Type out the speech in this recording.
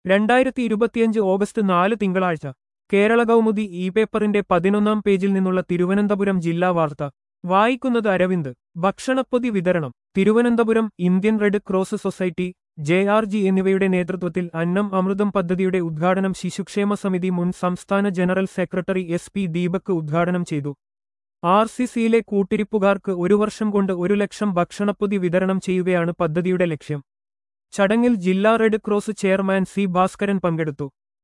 രണ്ടായിരത്തി ഇരുപത്തിയഞ്ച് ഓഗസ്റ്റ് നാല് തിങ്കളാഴ്ച കേരള കൗമുദി ഇ പേപ്പറിന്റെ പതിനൊന്നാം പേജിൽ നിന്നുള്ള തിരുവനന്തപുരം ജില്ലാ വാർത്ത വായിക്കുന്നത് അരവിന്ദ് ഭക്ഷണപ്പൊതി വിതരണം Thiruvananthapuram Indian red cross society J R G എന്നിവയുടെ നേതൃത്വത്തിൽ അന്നം അമൃതം പദ്ധതിയുടെ ഉദ്ഘാടനം ശിശുക്ഷേമ സമിതി മുൻ സംസ്ഥാന general secretary S P Deepak ഉദ്ഘാടനം ചെയ്തു ആർ സി സിയിലെ കൂട്ടിരിപ്പുകാർക്ക് ഒരു വർഷം കൊണ്ട് ഒരു ലക്ഷം ഭക്ഷണപ്പൊതി വിതരണം ചെയ്യുകയാണ് പദ്ധതിയുടെ ലക്ഷ്യം ചടങ്ങിൽ ജില്ലാ red cross chairman C Bhaskaran പങ്കെടുത്തു